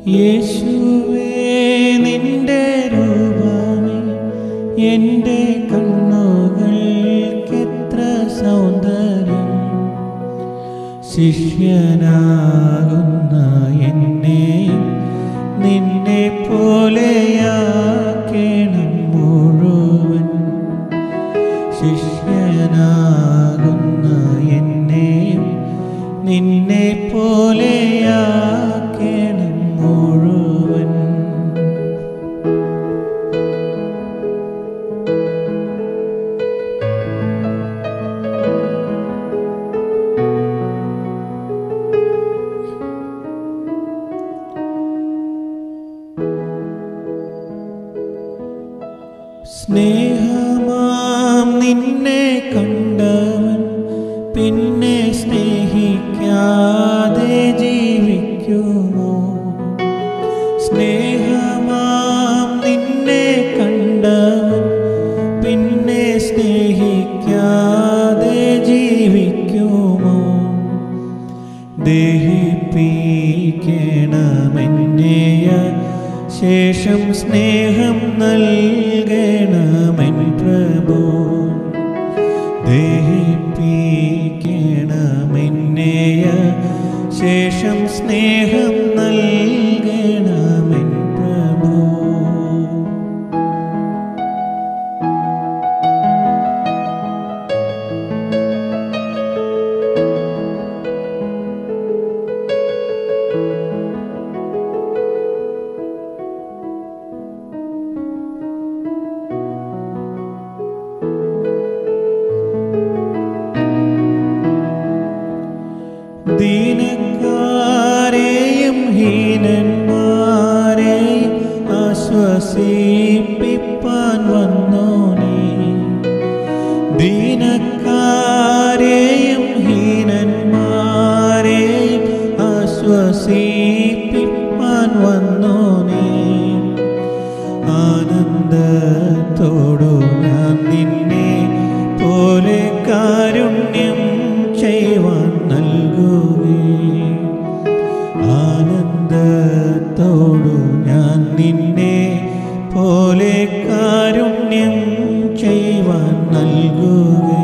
യേശുവേ നിന്റെ രൂപമേ എൻ്റെ കണ്ണുകൾക്കെത്ര സൗന്ദര്യം ശിഷ്യനാകുന്ന എന്നെ നിന്നെ പോലെയാക്കണം മുഴുവൻ ശിഷ്യനാകുന്ന എന്നെ നിന്നെ പോലെയാക്കണം മുഴുവൻ സ്നേഹമാം നിന്നെ കണ്ടവൻ പിന്നെ സ്നേഹിക്കാതെ ജീവിക്കുമോ സ്നേഹമാം നിന്നെ കണ്ടവൻ പിന്നെ സ്നേഹിക്കാതെ ജീവിക്കുമോ ദഹിപ്പിക്കണമെന്നെയ ശേഷം സ്നേഹം നൽകണമെൻ പ്രഭു ദഹിപ്പിക്കണമെന്നെയ ശേഷം സ്നേഹം നൽകണമെൻ പ്രഭു ദീനക്കാരെയും ഹീനന്മാരെയും ആശ്വസിപ്പിപ്പാൻ വന്നു നീ ദീനക്കാരെയും ഹീനന്മാരെയും ആശ്വസിപ്പിപ്പാൻ വന്നു നീ ആനന്ദത്തോടു ഞാൻ നിന്നെ പോലെ കാരുണ്യം ചെയ്യുവാൻ നൽകുകേ ആനന്ദത്തോടു ഞാൻ നിന്നെ പോലെ കാരുണ്യം ചെയ്യുവാൻ നൽകുകേ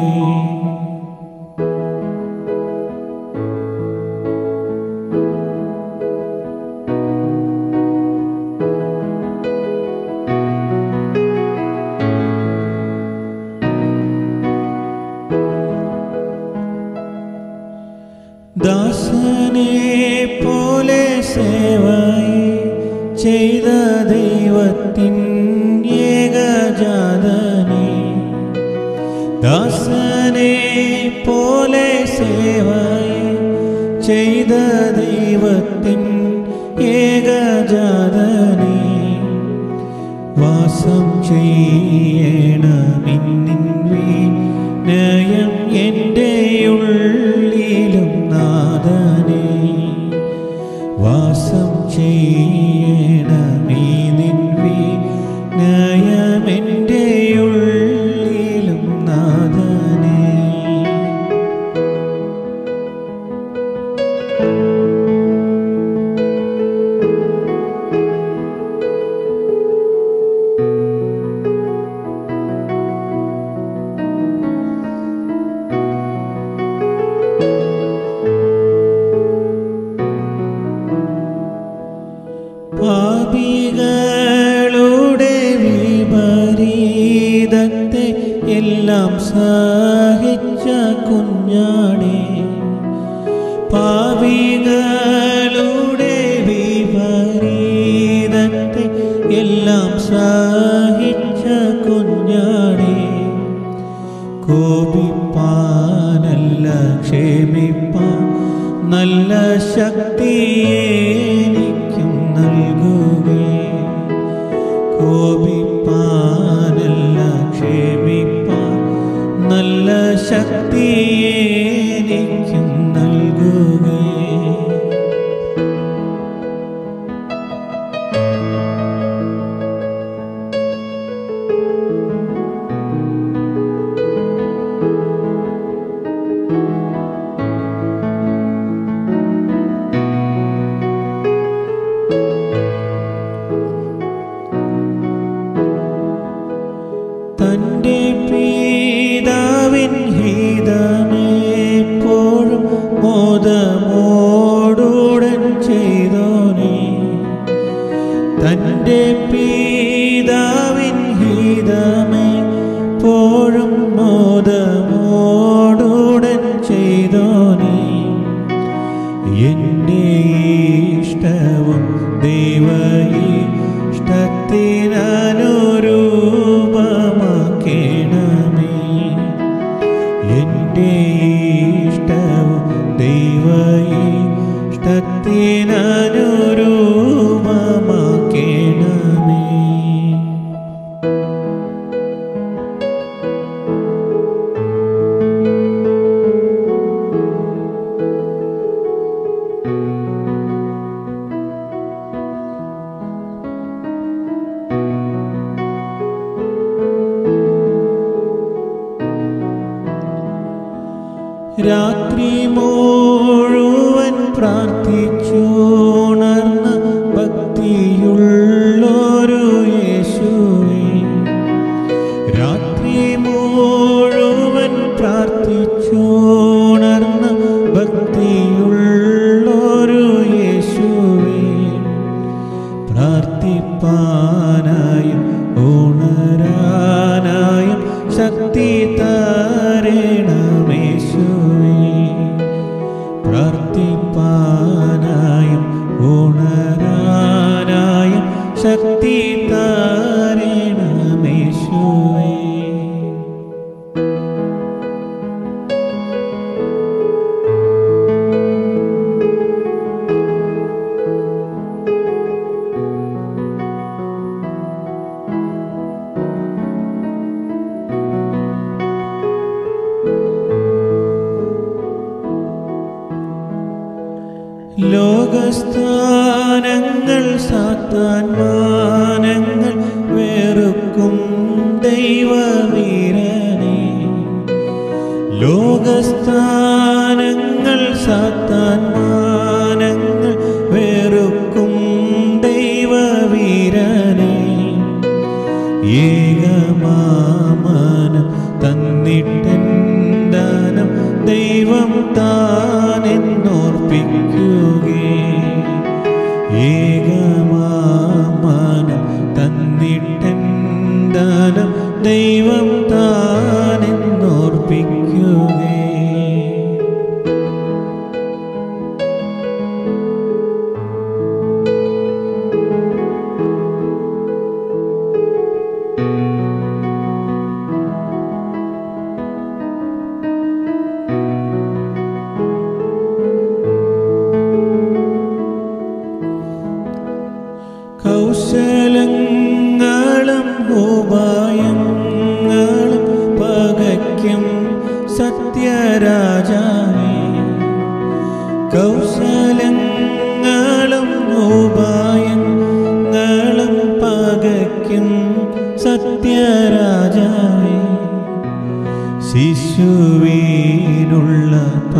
ദാസനെ പോലെ സേവയെ ചെയ്ത ദൈവത്തിൻ ഏകജാതനെ ദാസനെ പോലെ സേവയെ ചെയ്ത ദൈവത്തിൻ ഏകജാതനെ വാസം ചെയ്യണമെന്നിൻ വിനയം എൻ്റെ ഉള്ളിലും നാദനെ വാസം ചെയ്യണമേ നിൻ വിനയം എൻ്റെ ഉള്ളിലും നാദനെ പാപികളുടെ വിപരീതത്തെ എല്ലാം സഹിച്ച കുഞ്ഞാടേ പാപികളുടെ വിപരീതത്തെ എല്ലാം സഹിച്ച കുഞ്ഞാടേ കോപിപ്പാനല്ല ക്ഷേമിപ്പാൻ നല്ല ശക്തി എനിക്കും നൽകുകേ കോപിപ്പാനല്ല ക്ഷേമിപ്പാൻ നല്ല ശക്തി എനിക്കും നൽകുകേ രാത്രി മുഴുവൻ പ്രാർത്ഥിച്ചുണർന്ന ഭക്തിയുള്ളൊരു യേശുവേ രാത്രി മുഴുവൻ പ്രാർത്ഥിച്ചുണർന്ന ഭക്തിയുള്ളൊരു യേശുവേ പ്രാർത്ഥിപ്പാനായും ഉണരാനായും ശക്തി തരണമേശുവേ പ്രാർത്ഥിപ്പാനായും ഉണരാനായും ശക്തി തരണമേശുവേ ലോകസ്ഥാനങ്ങൾ സാത്താൻ മാനങ്ങൾ വെറുക്കും ദൈവവീരനെ ലോകസ്ഥാനങ്ങൾ സാത്താൻ മാനങ്ങൾ വെറുക്കും ദൈവവീരനെ ഏകമാമനം തന്നിട്ടെന്താനം ദൈവം താനെന്നോർപ്പിക്കുകേ ഏകമാമനം തന്നിട്ടെന്താനം ദൈവം താനെന്നോർപ്പിക്കുകേ കൗശലങ്ങളും ഉപായങ്ങളും പകയ്ക്കും സത്യരാജാവേ കൗശലങ്ങളും ഉപായങ്ങളും പകയ്ക്കും സത്യരാജാവേ ശിശുവിനുള്ള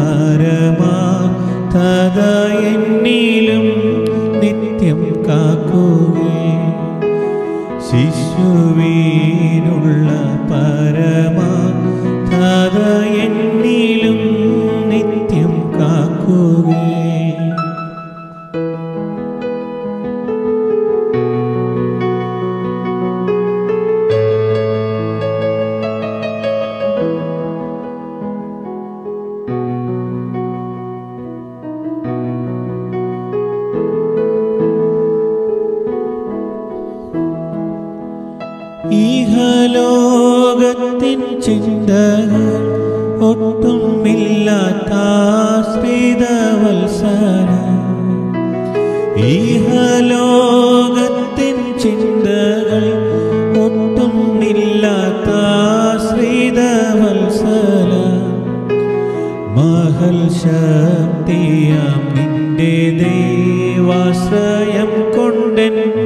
പരമാർത്ഥത എന്നിലും നിത്യം കാക്കുകേ ശിശുവിനുള്ള പരമാർത്ഥത എന്നിലും നിത്യം കാക്കുകേ ഈഹലോകത്തിൻ ചിന്തകൾ ഒട്ടുമില്ലാത്ത ആശ്രിതവത്സര ഈഹലോകത്തിൻ ചിന്തകൾ ഒട്ടുമില്ലാത്ത ആശ്രിതവത്സര മഹൽ ശക്തിയാം നിന്റെ ദൈവാശ്രയം കൊണ്ടെൻ